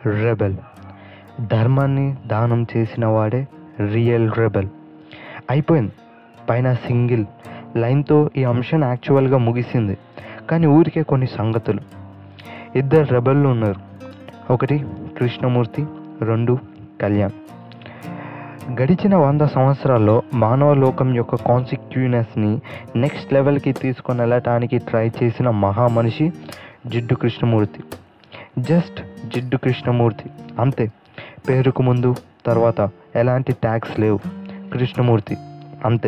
Rebel ధర్మాన్ని దానం చేసిన వాడే రియల్ రెబెల్ అయిపోయింది పైన సింగిల్ లైన్తో ఈ అంశం యాక్చువల్గా ముగిసింది కానీ ఊరికే కొన్ని సంగతులు ఇద్దరు రెబెల్లు ఉన్నారు ఒకటి కృష్ణమూర్తి రెండు కళ్యాణ్ గడిచిన వంద సంవత్సరాల్లో మానవ లోకం యొక్క కాన్సిక్యూనెస్ని నెక్స్ట్ లెవెల్కి తీసుకొని వెళ్ళటానికి ట్రై చేసిన మహామనిషి జిడ్డు కృష్ణమూర్తి జస్ట్ జిడ్డు కృష్ణమూర్తి అంతే పేరుకు ముందు తర్వాత ఎలాంటి ట్యాక్స్ లేవు కృష్ణమూర్తి అంతే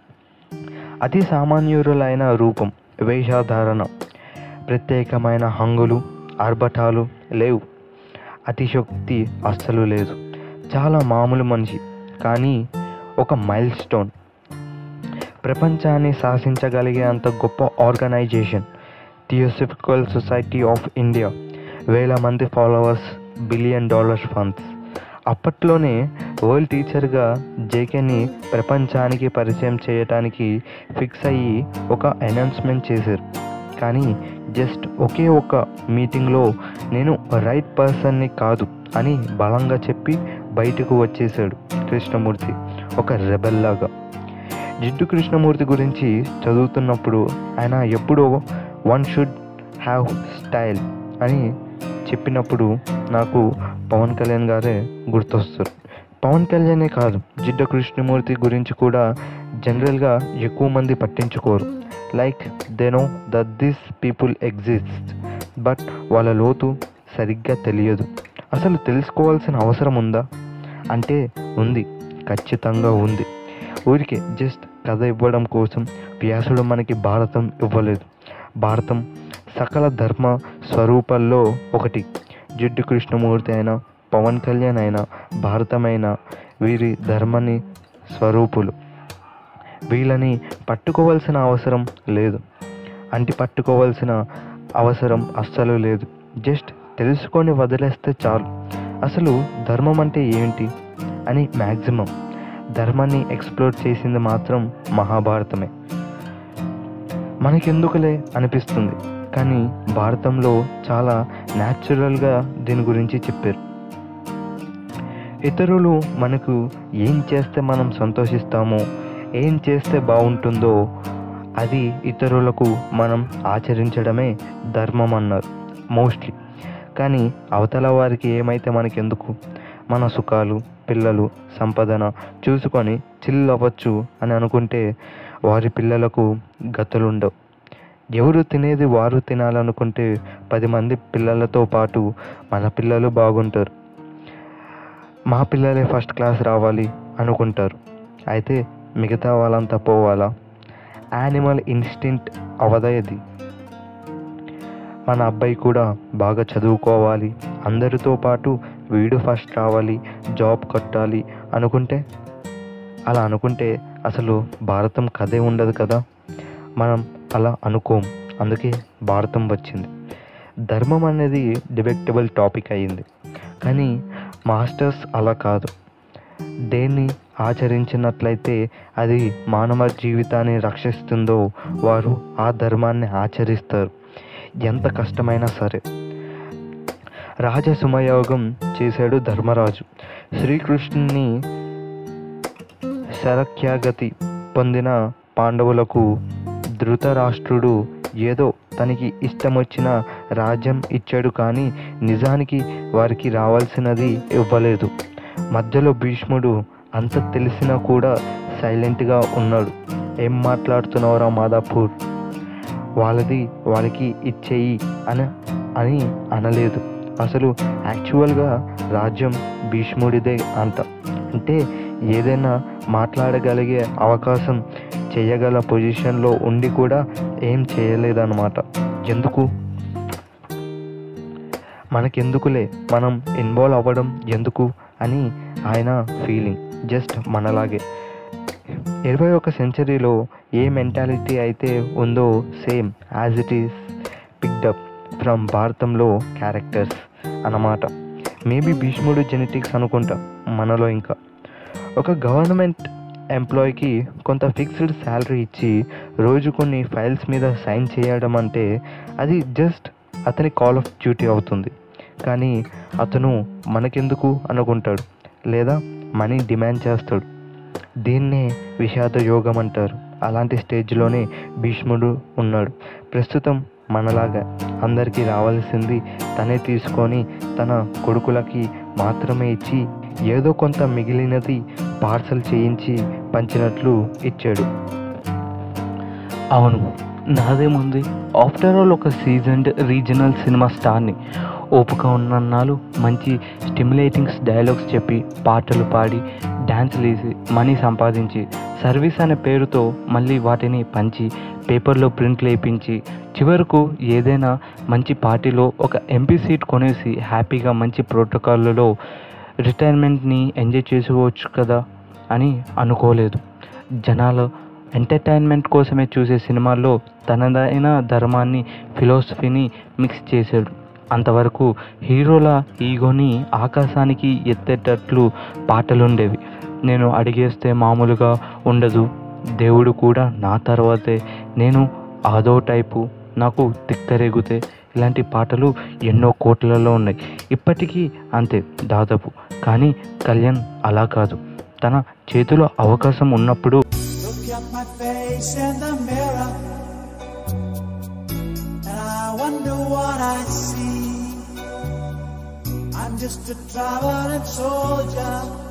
అతి సామాన్యురులైన రూపం వేషధారణ ప్రత్యేకమైన హంగులు ఆర్భటాలు లేవు అతిశక్తి అస్సలు లేదు చాలా మామూలు మనిషి కానీ ఒక మైల్ స్టోన్ ప్రపంచాన్ని శాసించగలిగే అంత గొప్ప organisation Theosophical Society of India వేల మంది ఫాలోవర్స్ బిలియన్ డాలర్స్ ఫండ్స్ అప్పట్లోనే వరల్డ్ టీచర్గా జేకేని ప్రపంచానికి పరిచయం చేయటానికి ఫిక్స్ అయ్యి ఒక అనౌన్స్మెంట్ చేశారు కానీ జస్ట్ ఒకే ఒక్క మీటింగ్లో నేను రైట్ పర్సన్ని కాదు అని బలంగా చెప్పి బయటకు వచ్చేసాడు కృష్ణమూర్తి ఒక రెబెల్లాగా జిడ్డు కృష్ణమూర్తి గురించి చదువుతున్నప్పుడు ఆయన ఎప్పుడో వన్ షుడ్ హ్యావ్ స్టైల్ అని చెప్పినప్పుడు నాకు పవన్ కళ్యాణ్ గారే గుర్తొస్తారు పవన్ కళ్యాణే కాదు జిడ్డ కృష్ణమూర్తి గురించి కూడా జనరల్గా ఎక్కువ మంది పట్టించుకోరు like they know that this people exist but వాళ్ళ లోతు సరిగ్గా తెలియదు అసలు తెలుసుకోవాల్సిన అవసరం ఉందా అంటే ఉంది ఖచ్చితంగా ఉంది ఊరికే జస్ట్ కథ ఇవ్వడం కోసం వ్యాసుడు మనకి భారతం ఇవ్వలేదు భారతం సకల ధర్మ స్వరూపాల్లో ఒకటి జిడ్డు కృష్ణమూర్తి అయినా పవన్ కళ్యాణ్ అయినా భారతమైన వీరి ధర్మని స్వరూపులు వీళ్ళని పట్టుకోవాల్సిన అవసరం లేదు అంటి పట్టుకోవాల్సిన అవసరం అస్సలు లేదు జస్ట్ తెలుసుకొని వదిలేస్తే చాలు అసలు ధర్మం అంటే ఏంటి అని మ్యాక్సిమం ధర్మాన్ని ఎక్స్ప్లోర్ చేసింది మాత్రం మహాభారతమే మనకెందుకులే అనిపిస్తుంది కానీ భారతంలో చాలా న్యాచురల్గా దీని గురించి చెప్పారు ఇతరులు మనకు ఏం చేస్తే మనం సంతోషిస్తామో ఏం చేస్తే బాగుంటుందో అది ఇతరులకు మనం ఆచరించడమే ధర్మం అన్నారు మోస్ట్లీ కానీ అవతల వారికి ఏమైతే మనకెందుకు మన సుఖాలు పిల్లలు సంపదన చూసుకొని చిల్ అవ్వచ్చు అని అనుకుంటే వారి పిల్లలకు గతులుండవు ఎవరు తినేది వారు తినాలనుకుంటే పది మంది పిల్లలతో పాటు మన పిల్లలు బాగుంటారు మా పిల్లలే ఫస్ట్ క్లాస్ రావాలి అనుకుంటారు అయితే మిగతా వాళ్ళంతా పోవాలా యానిమల్ ఇన్స్టింక్ట్ అవదయది మన అబ్బాయి కూడా బాగా చదువుకోవాలి అందరితో పాటు వీడు ఫస్ట్ రావాలి జాబ్ కట్టాలి అనుకుంటే అలా అనుకుంటే అసలు భారతం కథే ఉండదు కదా మనం అలా అనుకోం అందుకే భారతం వచ్చింది ధర్మం అనేది డిబెక్టబుల్ టాపిక్ అయ్యింది కానీ మాస్టర్స్ అలా కాదు దేన్ని ఆచరించినట్లయితే అది మానవ జీవితాన్ని రక్షిస్తుందో వారు ఆ ధర్మాన్ని ఆచరిస్తారు ఎంత కష్టమైనా సరే రాజసుమయోగం చేశాడు ధర్మరాజు శ్రీకృష్ణుని శరక్యాగతి పొందిన పాండవులకు ధృతరాష్ట్రుడు ఏదో తనకి ఇష్టమొచ్చిన రాజ్యం ఇచ్చాడు కానీ నిజానికి వారికి రావాల్సినది ఇవ్వలేదు మధ్యలో భీష్ముడు అంత తెలిసినా కూడా సైలెంట్గా ఉన్నాడు ఏం మాట్లాడుతున్నావురా మాదాపూర్ వాళ్ళది వాళ్ళకి ఇచ్చేయి అని అని అనలేదు అసలు యాక్చువల్గా రాజ్యం భీష్ముడిదే అంట అంటే ఏదైనా మాట్లాడగలిగే అవకాశం చేయగల పొజిషన్లో ఉండి కూడా ఏం చేయలేదన్నమాట ఎందుకు మనకెందుకులే మనం ఇన్వాల్వ్ అవ్వడం ఎందుకు అని ఆయన ఫీలింగ్ జస్ట్ మనలాగే ఇరవై ఒక సెంచరీలో ఏ మెంటాలిటీ అయితే ఉందో same as it is picked up from భారతంలో క్యారెక్టర్స్ అన్నమాట మేబీ భీష్ముడు జెనెటిక్స్ అనుకుంటా మనలో ఇంకా ఒక గవర్నమెంట్ ఎంప్లాయీకి కొంత ఫిక్స్డ్ శాలరీ ఇచ్చి రోజు కొన్ని ఫైల్స్ మీద సైన్ చేయడం అంటే అది జస్ట్ అతని కాల్ ఆఫ్ డ్యూటీ అవుతుంది కానీ అతను మనకెందుకు అనుకుంటాడు లేదా మనీ డిమాండ్ చేస్తాడు దీన్నే విషాద యోగం అంటారు అలాంటి స్టేజ్లోనే భీష్ముడు ఉన్నాడు ప్రస్తుతం మనలాగా అందరికీ రావాల్సింది తనే తీసుకొని తన కొడుకులకి మాత్రమే ఇచ్చి ఏదో కొంత మిగిలినది పార్సల్ చేయించి పంచినట్లు ఇచ్చాడు అవును నాదేముంది ఆఫ్టర్ ఆల్ ఒక సీజన్డ్ రీజనల్ సినిమా స్టార్ని ఓపిక ఉన్నన్నాళ్ళు మంచి స్టిమ్యులేటింగ్స్ డైలాగ్స్ చెప్పి పాటలు పాడి డ్యాన్సులు వేసి మనీ సంపాదించి సర్వీస్ అనే పేరుతో మళ్ళీ వాటిని పంచి పేపర్లో ప్రింట్లు వేయించి చివరకు ఏదైనా మంచి పార్టీలో ఒక ఎంపీ సీట్ కొనేసి హ్యాపీగా మంచి ప్రోటోకాల్లో రిటైర్మెంట్ని ఎంజాయ్ చేసుకోవచ్చు కదా అని అనుకోలేదు జనాలు ఎంటర్టైన్మెంట్ కోసమే చూసే సినిమాల్లో తనదైన ధర్మాన్ని ఫిలాసఫీని మిక్స్ చేశాడు అంతవరకు హీరోల ఈగోని ఆకాశానికి ఎత్తేటట్లు పాటలుండేవి నేను అడిగేస్తే మామూలుగా ఉండదు దేవుడు కూడా నా తర్వాతే నేను ఆదో టైపు నాకు తిక్కరేగితే ఇలాంటి పాటలు ఎన్నో కోట్లలో ఉన్నాయి ఇప్పటికీ అంతే దాదాపు కానీ కళ్యాణ్ అలా కాదు తన చేతిలో అవకాశం ఉన్నప్పుడు Look at my face in the mirror, and I wonder what I see. I'm just a traveling soldier,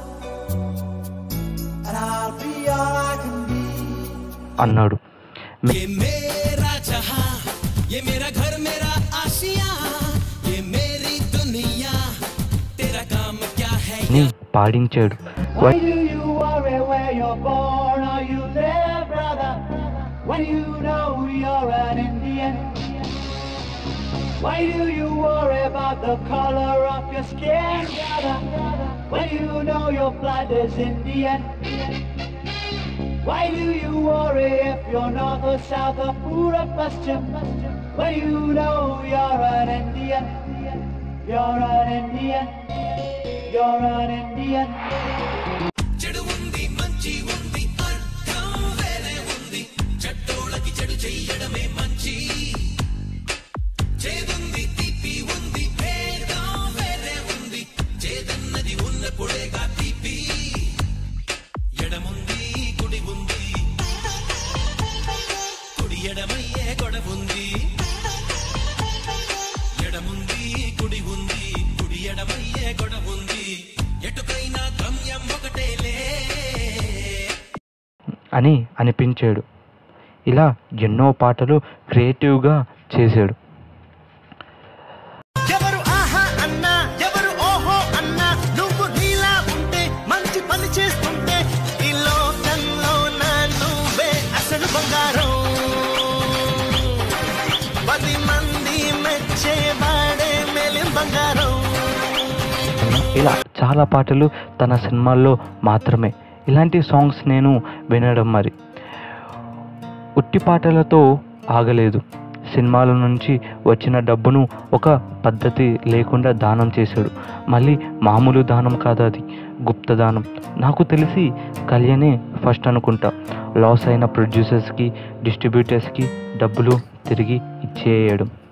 and I'll be all I can be. అన్నాడు ये मेरा जहां ये मेरा घर मेरा आशिया ये मेरी दुनिया तेरा काम क्या है అని పాడించాడు Why do you worry where you're born or you live, brother? When you know you're an Indian. Why do you worry about the color of your skin, brother? When you know your blood is Indian. Why do you worry if you're north or south or poor or Paschim? When you know you're an Indian. You're an Indian. You're an Indian. చెడు ఉంది మంచి ఉంది అర్థం వేరే ఉంది చెట్టోళ్ళకి చెడు చెయ్యడమే మంచి చేదుంది తీపి ఉంది భేదం వేరే ఉంది చేదన్నది ఉన్నప్పుడేగా తీపి ఎడముంది కుడి ఉంది కుడి ఎడమయ్యే గొడవుంది ఎడముంది కుడి ఉంది కుడి ఎడమయ్యే గొడవుంది ఎటుకైనా గమ్యం ఒకటేలే అని అనిపించాడు ఇలా ఎన్నో పాటలు క్రియేటివ్గా చేశాడు ఎవరు ఆహా అన్నా ఎవరు ఓహో అన్నా నువ్వు నీలా ఉంటే మంచి పని చేస్తుంటే ఈ లోకంలో నా నువ్వే అసలు బంగారం పది మంది మెచ్చేవాడే మేలిం బంగారం ఇలా చాలా పాటలు తన సినిమాల్లో మాత్రమే ఇలాంటి సాంగ్స్ నేను వినడం మరి ఉట్టి పాటలతో ఆగలేదు సినిమాల నుంచి వచ్చిన డబ్బును ఒక పద్ధతి లేకుండా దానం చేశాడు మళ్ళీ మామూలు దానం కాదు అది గుప్త దానం నాకు తెలిసి కళ్యాణే ఫస్ట్ అనుకుంటా లాస్ అయిన ప్రొడ్యూసర్స్కి డిస్ట్రిబ్యూటర్స్కి డబ్బులు తిరిగి ఇచ్చేయడం